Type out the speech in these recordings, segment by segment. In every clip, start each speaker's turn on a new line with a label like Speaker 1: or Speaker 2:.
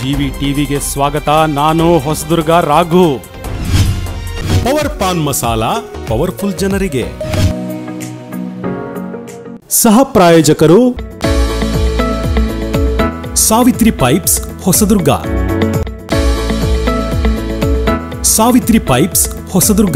Speaker 1: GV ಟಿವಿಗೆ ಸ್ವಾಗತ ನಾನು ಹೊಸದುರ್ಗ ರಾಘು
Speaker 2: ಪವರ್ ಪಾನ್ ಮಸಾಲ ಪವರ್ಫುಲ್ ಜನರಿಗೆ ಸಹ ಪ್ರಾಯೋಜಕರು ಸಾವಿತ್ರಿ ಪೈಪ್ಸ್ ಹೊಸದುರ್ಗ ಸಾವಿತ್ರಿ ಪೈಪ್ಸ್ ಹೊಸದುರ್ಗ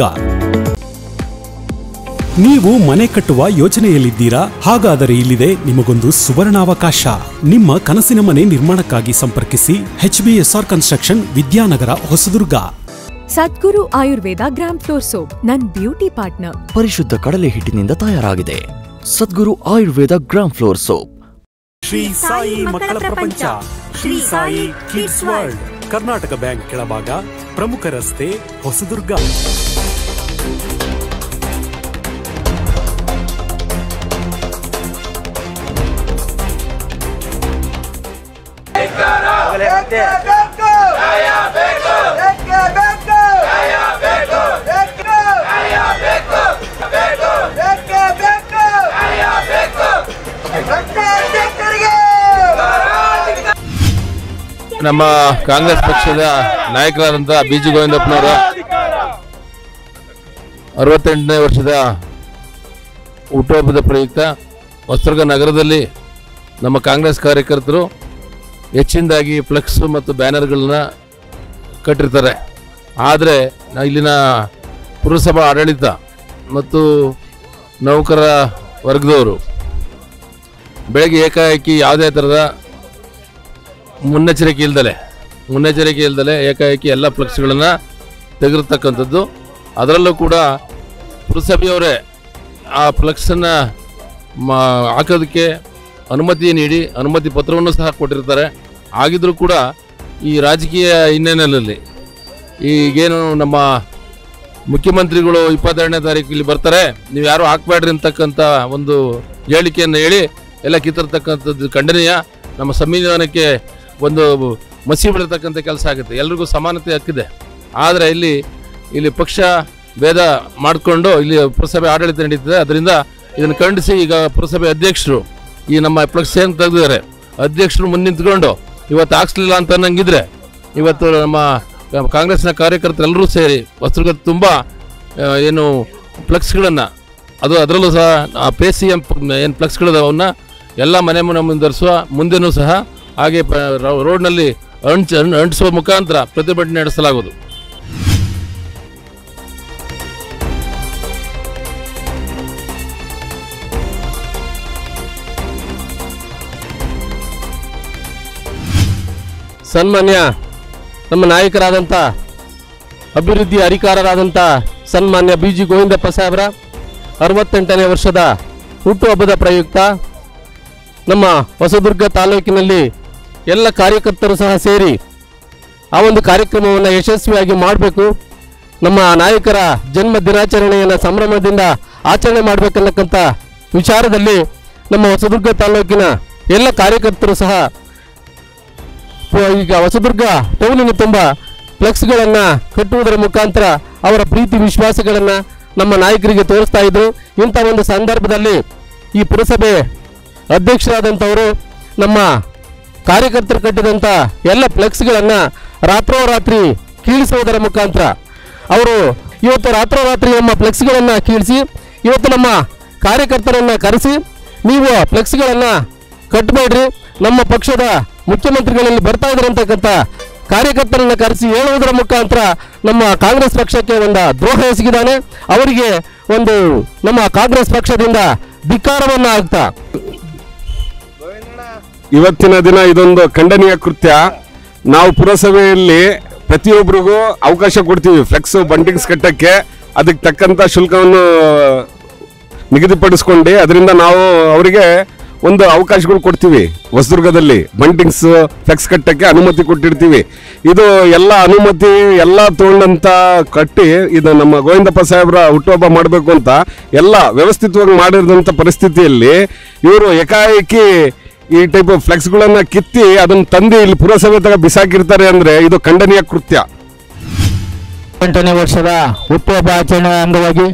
Speaker 2: ನೀವು ಮನೆ ಕಟ್ಟುವ ಯೋಚನೆಯಲ್ಲಿದ್ದೀರಾ ಹಾಗಾದರೆ ಇಲ್ಲಿದೆ ನಿಮಗೊಂದು ಸುವರ್ಣಾವಕಾಶ ನಿಮ್ಮ ಕನಸಿನ ಮನೆ ನಿರ್ಮಾಣಕ್ಕಾಗಿ ಸಂಪರ್ಕಿಸಿ HBSR construction Vidyanagar Hosadurga
Speaker 3: Sadguru Ayurveda gram flour soap ನನ್ ಬ್ಯೂಟಿ ಪಾರ್ಟ್ನರ್
Speaker 4: ಪರಿಶುದ್ಧ ಕಡಲೆ ಹಿಟ್ಟಿನಿಂದ ತಯಾರಾಗಿದೆ Sadguru Ayurveda gram flour soap
Speaker 2: Shri Sai ಮಕ್ಕಳ ಪ್ರಪಂಚ Shri Sai kids world Karnataka bank ಕೆಳಭಾಗ ಪ್ರಮುಖ ರಸ್ತೆ ಹೊಸದುರ್ಗ
Speaker 5: ನಮ್ಮ ಕಾಂಗ್ರೆಸ್ ಪಕ್ಷದ ನಾಯಕರಾದಂಥ ಬಿ ಜಿ ಗೋವಿಂದಪ್ಪನವರ ಅರವತ್ತೆಂಟನೇ ವರ್ಷದ ಹುಟ್ಟುಹಬ್ಬದ ಪ್ರಯುಕ್ತ ಹೊಸದುರ್ಗ ನಗರದಲ್ಲಿ ನಮ್ಮ ಕಾಂಗ್ರೆಸ್ ಕಾರ್ಯಕರ್ತರು ಹೆಚ್ಚಿನದಾಗಿ ಫ್ಲೆಕ್ಸ್ ಮತ್ತು ಬ್ಯಾನರ್ಗಳನ್ನ ಕಟ್ಟಿರ್ತಾರೆ ಆದರೆ ಇಲ್ಲಿನ ಪುರಸಭಾ ಆಡಳಿತ ಮತ್ತು ನೌಕರ ವರ್ಗದವರು ಬೆಳಗ್ಗೆ ಏಕಾಏಕಿ ಯಾವುದೇ ಥರದ ಮುನ್ನೆಚ್ಚರಿಕೆ ಇಲ್ದಲೆ ಮುನ್ನೆಚ್ಚರಿಕೆ ಇಲ್ದಲೆ ಏಕಾಏಕಿ ಎಲ್ಲ ಫ್ಲೆಕ್ಸ್ಗಳನ್ನು ತೆಗೆದಿರ್ತಕ್ಕಂಥದ್ದು ಅದರಲ್ಲೂ ಕೂಡ ಪುರಸಭೆಯವರೇ ಆ ಫ್ಲೆಕ್ಸನ್ನು ಮಾ ಹಾಕೋದಕ್ಕೆ ಅನುಮತಿ ನೀಡಿ ಅನುಮತಿ ಪತ್ರವನ್ನು ಸಹ ಕೊಟ್ಟಿರ್ತಾರೆ ಆಗಿದ್ರೂ ಕೂಡ ಈ ರಾಜಕೀಯ ಹಿನ್ನೆಲೆಯಲ್ಲಿ ಈಗೇನು ನಮ್ಮ ಮುಖ್ಯಮಂತ್ರಿಗಳು ಇಪ್ಪತ್ತೆರಡನೇ ತಾರೀಕು ಇಲ್ಲಿ ಬರ್ತಾರೆ ನೀವು ಯಾರು ಹಾಕ್ಬೇಡ್ರಿ ಅಂತಕ್ಕಂಥ ಒಂದು ಹೇಳಿಕೆಯನ್ನು ಹೇಳಿ ಎಲ್ಲ ಕಿತ್ತಿರ್ತಕ್ಕಂಥದ್ದು ಖಂಡನೀಯ ನಮ್ಮ ಸಂವಿಧಾನಕ್ಕೆ ಒಂದು ಮಸಿ ಬೀಳತಕ್ಕಂಥ ಕೆಲಸ ಆಗುತ್ತೆ ಎಲ್ರಿಗೂ ಸಮಾನತೆ ಹಕ್ಕಿದೆ ಆದರೆ ಇಲ್ಲಿ ಇಲ್ಲಿ ಪಕ್ಷ ಭೇದ ಮಾಡಿಕೊಂಡು ಇಲ್ಲಿ ಪುರಸಭೆ ಆಡಳಿತ ನಡೀತದೆ ಅದರಿಂದ ಇದನ್ನು ಖಂಡಿಸಿ ಈಗ ಪುರಸಭೆ ಅಧ್ಯಕ್ಷರು ಈ ನಮ್ಮ ಫ್ಲೆಕ್ಸ್ ಏನು ತೆಗೆದಿದ್ದಾರೆ ಅಧ್ಯಕ್ಷರು ಮುಂದೆ ನಿಂತ್ಕೊಂಡು ಇವತ್ತು ಹಾಕ್ಸ್ಲಿಲ್ಲ ಅಂತ ಅನ್ನಂಗಿದ್ರೆ ಇವತ್ತು ನಮ್ಮ ಕಾಂಗ್ರೆಸ್ನ ಕಾರ್ಯಕರ್ತರೆಲ್ಲರೂ ಸೇರಿ ಹೊಸದುರ್ಗ ತುಂಬ ಆ, ಏನು ಫ್ಲೆಕ್ಸ್ಗಳನ್ನು ಅದು ಅದರಲ್ಲೂ ಸಹ ಆ ಪೇ ಸಿ ಎಂ ಏನು ಫ್ಲೆಕ್ಸ್ಗಳಿದಾವನ್ನ ಎಲ್ಲ ಮನೆ ಮನೆ ಮುಂದರಿಸುವ ಮುಂದೆನೂ ಸಹ ಹಾಗೆ ಪ- ರೋ- ರೋಡ್ನಲ್ಲಿ ಅಂಟಿಸ ಅಂಟಿಸುವ ಮುಖಾಂತರ ಪ್ರತಿಭಟನೆ ನಡೆಸಲಾಗುವುದು
Speaker 6: ಸನ್ಮಾನ್ಯ ನಮ್ಮ ನಾಯಕರಾದಂಥ ಅಭಿವೃದ್ಧಿ ಅಧಿಕಾರರಾದಂಥ ಸನ್ಮಾನ್ಯ ಬಿ ಜಿ ಗೋವಿಂದಪ್ಪ ಸಾಹೇಬರ ಅರವತ್ತೆಂಟನೇ ವರ್ಷದ ಹುಟ್ಟುಹಬ್ಬದ ಪ್ರಯುಕ್ತ ನಮ್ಮ ಹೊಸದುರ್ಗ ತಾಲೂಕಿನಲ್ಲಿ ಎಲ್ಲ ಕಾರ್ಯಕರ್ತರು ಸಹ ಸೇರಿ ಆ ಒಂದು ಕಾರ್ಯಕ್ರಮವನ್ನು ಯಶಸ್ವಿಯಾಗಿ ಮಾಡಬೇಕು ನಮ್ಮ ನಾಯಕರ ಜನ್ಮ ದಿನಾಚರಣೆಯನ್ನು ಸಂಭ್ರಮದಿಂದ ಆಚರಣೆ ಮಾಡಬೇಕನ್ನಕ್ಕಂಥ ವಿಚಾರದಲ್ಲಿ ನಮ್ಮ ಹೊಸದುರ್ಗ ತಾಲೂಕಿನ ಎಲ್ಲ ಕಾರ್ಯಕರ್ತರು ಸಹ ಪ- ಈಗ ಹೊಸದುರ್ಗ ಟೌನಿನ ತುಂಬ ಫ್ಲೆಕ್ಸ್ಗಳನ್ನು ಕಟ್ಟುವುದರ ಮುಖಾಂತರ ಅವರ ಪ್ರೀತಿ ವಿಶ್ವಾಸಗಳನ್ನು ನಮ್ಮ ನಾಯಕರಿಗೆ ತೋರಿಸ್ತಾ ಇದ್ರು ಇಂಥ ಒಂದು ಸಂದರ್ಭದಲ್ಲಿ ಈ ಪುರಸಭೆ ಅಧ್ಯಕ್ಷರಾದಂಥವರು ನಮ್ಮ ಕಾರ್ಯಕರ್ತರು ಕಟ್ಟಿದಂಥ ಎಲ್ಲ ಫ್ಲೆಕ್ಸ್ಗಳನ್ನು ರಾತ್ರೋರಾತ್ರಿ ಕೀಳಿಸುವುದರ ಮುಖಾಂತರ ಅವರು ಇವತ್ತು ರಾತ್ರೋರಾತ್ರಿ ನಮ್ಮ ಫ್ಲೆಕ್ಸ್ಗಳನ್ನು ಕೀಳಿಸಿ ಇವತ್ತು ನಮ್ಮ ಕಾರ್ಯಕರ್ತರನ್ನು ಕರೆಸಿ ನೀವು ಫ್ಲೆಕ್ಸ್ಗಳನ್ನು ಕಟ್ಟಬೇಡ್ರಿ ನಮ್ಮ ಪಕ್ಷದ ಮುಖ್ಯಮಂತ್ರಿಗಳಲ್ಲಿ ಬರ್ತಾ ಇದ್ದಾರೆ ಅಂತಕ್ಕಂಥ ಕಾರ್ಯಕರ್ತರನ್ನ ಕರೆಸಿ ಹೇಳುವುದರ ಮುಖಾಂತರ ನಮ್ಮ ಕಾಂಗ್ರೆಸ್ ಪಕ್ಷಕ್ಕೆ ಒಂದು ದ್ರೋಹ ಎಸಗಿದ್ದಾನೆ ಅವರಿಗೆ ಒಂದು ನಮ್ಮ ಕಾಂಗ್ರೆಸ್ ಪಕ್ಷದಿಂದ ಧಿಕ್ಕಾರವನ್ನು ಆಗ್ತಾ
Speaker 7: ಇವತ್ತಿನ ದಿನ ಇದೊಂದು ಖಂಡನೀಯ ಕೃತ್ಯ ನಾವು ಪುರಸಭೆಯಲ್ಲಿ ಪ್ರತಿಯೊಬ್ಬರಿಗೂ ಅವಕಾಶ ಕೊಡ್ತೀವಿ ಫ್ಲೆಕ್ಸ್ ಬಂಟಿಂಗ್ಸ್ ಕಟ್ಟಕ್ಕೆ ಅದಕ್ಕೆ ತಕ್ಕಂತ ಶುಲ್ಕವನ್ನು ನಿಗದಿಪಡಿಸ್ಕೊಂಡು ಅದರಿಂದ ನಾವು ಅವರಿಗೆ ಒಂದು ಅವಕಾಶಗಳು ಕೊಡ್ತೀವಿ ಹೊಸದುರ್ಗದಲ್ಲಿ ಬಂಟಿಂಗ್ಸ್ ಫ್ಲೆಕ್ಸ್ ಕಟ್ಟಕ್ಕೆ ಅನುಮತಿ ಕೊಟ್ಟಿರ್ತೀವಿ ಇದು ಎಲ್ಲ ಅನುಮತಿ ಎಲ್ಲ ತಗೊಂಡಂತ ಕಟ್ಟಿ ಇದು ನಮ್ಮ ಗೋವಿಂದಪ್ಪ ಸಾಹೇಬ್ರ ಹುಟ್ಟುಹಬ್ಬ ಮಾಡಬೇಕು ಅಂತ ಎಲ್ಲ ವ್ಯವಸ್ಥಿತವಾಗಿ ಮಾಡಿರೋಂಥ ಪರಿಸ್ಥಿತಿಯಲ್ಲಿ ಇವರು ಏಕಾಏಕಿ ಈ ಟೈಪ್ ಫ್ಲೆಕ್ಸ್ಗಳನ್ನ ಕಿತ್ತಿ ಅದನ್ನ ತಂದು ಇಲ್ಲಿ ಪುರಸಭೆ ತಗ ಬಿಸಾಕಿರ್ತಾರೆ ಅಂದ್ರೆ ಇದು ಖಂಡನೀಯ ಕೃತ್ಯ
Speaker 6: ಎಂಟನೇ ವರ್ಷದ ಹುಟ್ಟುಹಬ್ಬ ಆಚರಣೆ ಅಂಗವಾಗಿ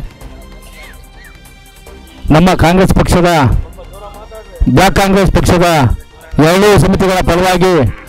Speaker 6: ನಮ್ಮ ಕಾಂಗ್ರೆಸ್ ಪಕ್ಷದ ಬ್ಲಾಕ್ ಕಾಂಗ್ರೆಸ್ ಪಕ್ಷದ ಎರಡೂ ಸಮಿತಿಗಳ ಪರವಾಗಿ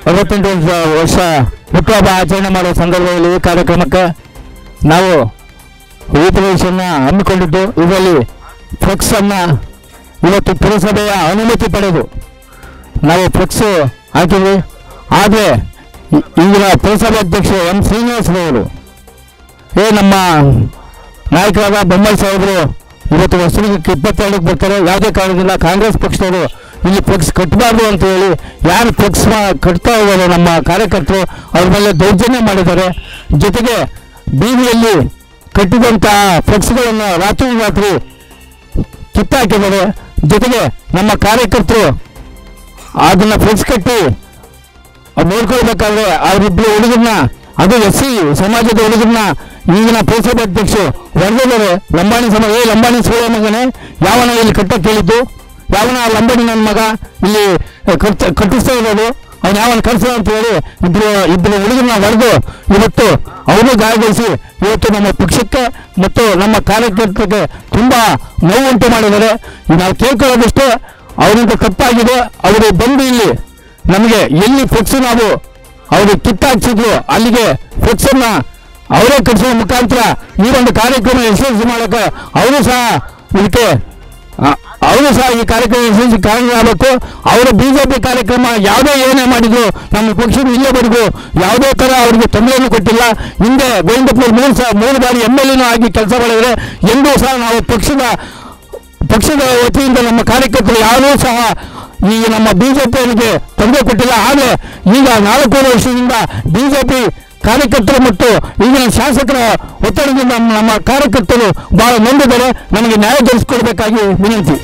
Speaker 6: ಅರವತ್ತೆಂಟು ವರ್ಷ ವರ್ಷ ಹುಟ್ಟುಹಬ್ಬ ಆಚರಣೆ ಮಾಡುವ ಸಂದರ್ಭದಲ್ಲಿ ಈ ಕಾರ್ಯಕ್ರಮಕ್ಕೆ ನಾವು ರೂಪರೇಷನ್ನ ಹಮ್ಮಿಕೊಂಡಿದ್ದು ಇದರಲ್ಲಿ ಫ್ಲೆಕ್ಸ್ ಅನ್ನ ಇವತ್ತು ಪುರಸಭೆಯ ಅನುಮತಿ ಪಡೆದು ನಾವು ಫ್ಲೆಕ್ಸ್ ಹಾಕಿದ್ವಿ ಆದರೆ ಈ- ಈಗಿನ ಪುರಸಭೆ ಅಧ್ಯಕ್ಷ ಎಂ ಶ್ರೀನಿವಾಸರವರು ಏ ನಮ್ಮ ನಾಯಕರಾದ ಬೊಮ್ಮಾಯಿ ಸಾಹೇಬರು ಇವತ್ತು ಹೊಸಲಿಗೆ ಇಪ್ಪತ್ತೆರಡಕ್ಕೆ ಬರ್ತಾರೆ ಯಾವುದೇ ಕಾರಣದಿಂದ ಕಾಂಗ್ರೆಸ್ ಪಕ್ಷದವರು ಇಲ್ಲಿ ಫ್ಲೆಕ್ಸ್ ಕಟ್ಟಬಾರ್ದು ಅಂತ ಹೇಳಿ ಯಾರು ಫ್ಲೆಕ್ಸ್ ಕಟ್ತಾ ಇದ್ದಾರೆ ನಮ್ಮ ಕಾರ್ಯಕರ್ತರು ಅವ್ರ ಮೇಲೆ ದೌರ್ಜನ್ಯ ಮಾಡಿದ್ದಾರೆ ಜೊತೆಗೆ ಬೀದಿಯಲ್ಲಿ ಕಟ್ಟಿದಂಥ ಫ್ಲೆಕ್ಸ್ಗಳನ್ನು ರಾತ್ರಿ ರಾತ್ರಿ ಕಿತ್ತಾಕಿದ್ದಾರೆ ಜೊತೆಗೆ ನಮ್ಮ ಕಾರ್ಯಕರ್ತರು ಅದನ್ನ ಫ್ಲೆಕ್ಸ್ ಕಟ್ಟಿ ಅದ್ ನೋಡ್ಕೊಳ್ಬೇಕಾದ್ರೆ ಅವರಿಬ್ರು ಹುಡುಗರನ್ನ ಅದು ಎಸ್ ಸಿ ಸಮಾಜದ ಹುಡುಗರನ್ನ ಈಗಿನ ಪುರಸಭೆ ಅಧ್ಯಕ್ಷರು ಹೊಡೆದಿದ್ದಾರೆ ಲಂಬಾಣಿ ಸಮಾಜ ಏ ಲಂಬಾಣಿ ಸೂರ್ಯ ಮಗನೇ ಯಾವನ ಇಲ್ಲಿ ಕಟ್ಟಕ್ಕೆ ಹೇಳಿದ್ದು ಯಾವನ ಆ ಲಂಬಾಣಿ ನನ್ನ ಮಗ ಇಲ್ಲಿ ಕಟ್ಟ ಕಟ್ಟಿಸ್ತಾ ಇರೋದು ಅವ್ನು ಯಾವನ ಕರ್ಸ ಅಂತ ಹೇಳಿ ಇಬ್ರು ಇಬ್ರು ಹುಡುಗರನ್ನ ಹೊಡೆದು ಇವತ್ತು ಅವರು ಗಾಯಗೊಳಿಸಿ ಇವತ್ತು ನಮ್ಮ ಪಕ್ಷಕ್ಕೆ ಮತ್ತು ನಮ್ಮ ಕಾರ್ಯಕರ್ತರಿಗೆ ತುಂಬಾ ನೋವುಂಟು ಮಾಡಿದ್ದಾರೆ ನಾವು ಕೇಳ್ಕೊಳ್ಳೋದಷ್ಟೇ ಅವರಿಂದ ತಪ್ಪಾಗಿದೆ ಅವರು ಬಂದು ಇಲ್ಲಿ ನಮಗೆ ಎಲ್ಲಿ ಫ್ಲೆಕ್ಸ್ ನಾವು ಅವರು ಕಿತ್ತಾಕ್ಸಿದ್ರು ಅಲ್ಲಿಗೆ ಫ್ಲೆಕ್ಸ್ ಅನ್ನ ಅವರೇ ಕಟ್ಟಿಸುವ ಮುಖಾಂತರ ಈ ಒಂದು ಕಾರ್ಯಕ್ರಮ ಯಶಸ್ವಿ ಮಾಡಕ್ಕೆ ಅವರು ಸಹ ಇದಕ್ಕೆ ಅವರು ಸಹ ಈ ಕಾರ್ಯಕ್ರಮ ಯಶಸ್ವಿ ಕಾರಣರಾಗಬೇಕು ಅವರು ಬಿಜೆಪಿ ಕಾರ್ಯಕ್ರಮ ಯಾವುದೇ ಏನೇ ಮಾಡಿದ್ರು ನಮ್ಮ ಪಕ್ಷದ ಇಲ್ಲಿವರೆಗೂ ಯಾವುದೇ ತರ ಅವರಿಗೆ ತೊಂದರೆಯನ್ನು ಕೊಟ್ಟಿಲ್ಲ ಹಿಂದೆ ಗೋವಿಂದಪುರ ಮೂರು ಸಹ ಮೂರು ಬಾರಿ ಎಮ್ ಎಲ್ ಎನೂ ಆಗಿ ಕೆಲಸ ಮಾಡಿದರೆ ಎಂದೂ ಸಹ ನಾವು ಪಕ್ಷದ ಪಕ್ಷದ ವತಿಯಿಂದ ನಮ್ಮ ಕಾರ್ಯಕರ್ತರು ಯಾರೂ ಸಹ ಈಗ ನಮ್ಮ ಬಿಜೆಪಿಯವರಿಗೆ ತೊಂದರೆ ಕೊಟ್ಟಿಲ್ಲ ಆದರೆ ಈಗ ನಾಲ್ಕೂವರೆ ವರ್ಷದಿಂದ ಬಿಜೆಪಿ ಕಾರ್ಯಕರ್ತರು ಮತ್ತು ಈಗಿನ ಶಾಸಕರ ಒತ್ತಡದಿಂದ ನಮ್ಮ ನಮ್ಮ ಕಾರ್ಯಕರ್ತರು ಬಹಳ ನೊಂದಿದ್ದಾರೆ ನಮಗೆ ನ್ಯಾಯ ದೊರಕಿಸ್ಕೊಡ್ಬೇಕಾಗಿ ವಿನಂತಿ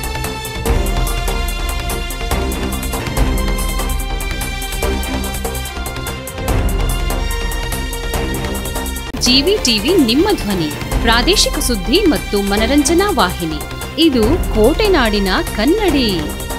Speaker 8: ಜಿವಿ ಟಿವಿ ನಿಮ್ಮ ಧ್ವನಿ ಪ್ರಾದೇಶಿಕ ಸುದ್ದಿ ಮತ್ತು ಮನರಂಜನಾ ವಾಹಿನಿ ಇದು ಕೋಟೆನಾಡಿನ ಕನ್ನಡಿ